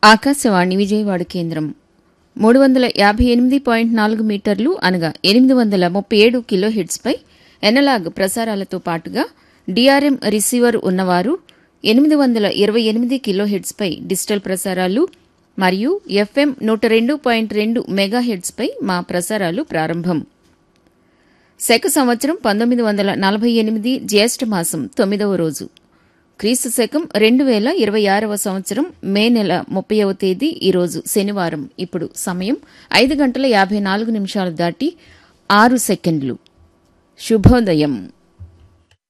ఆకాశవాణి విజయవాడ కేంద్రం మూడు వందల యాభై ఎనిమిది పాయింట్ నాలుగు మీటర్లు అనగా ఎనిమిది వందల ముప్పై ఏడు కిలో హెడ్స్పై ఎనలాగ్ ప్రసారాలతో పాటుగా డిఆర్ఎం రిసీవర్ ఉన్నవారు ఎనిమిది వందల ఇరవై ఎనిమిది కిలో హెడ్స్పై డిజిటల్ ప్రసారాలు మరియు ఎఫ్ఎం నూట రెండు పాయింట్ రెండు మెగా హెడ్స్పై మా ప్రసారాలు ప్రారంభం శక సంవత్సరం పంతొమ్మిది వందల నలభై ఎనిమిది జ్యేష్ఠ మాసం తొమ్మిదవ రోజు క్రీస్తు శకం రెండు వేల ఇరవై ఆరవ సంవత్సరం మే నెల ముప్పైవ తేదీ ఈరోజు శనివారం ఇప్పుడు సమయం ఐదు గంటల యాభై నాలుగు నిమిషాలు దాటి ఆరు సెకండ్లు శుభోదయం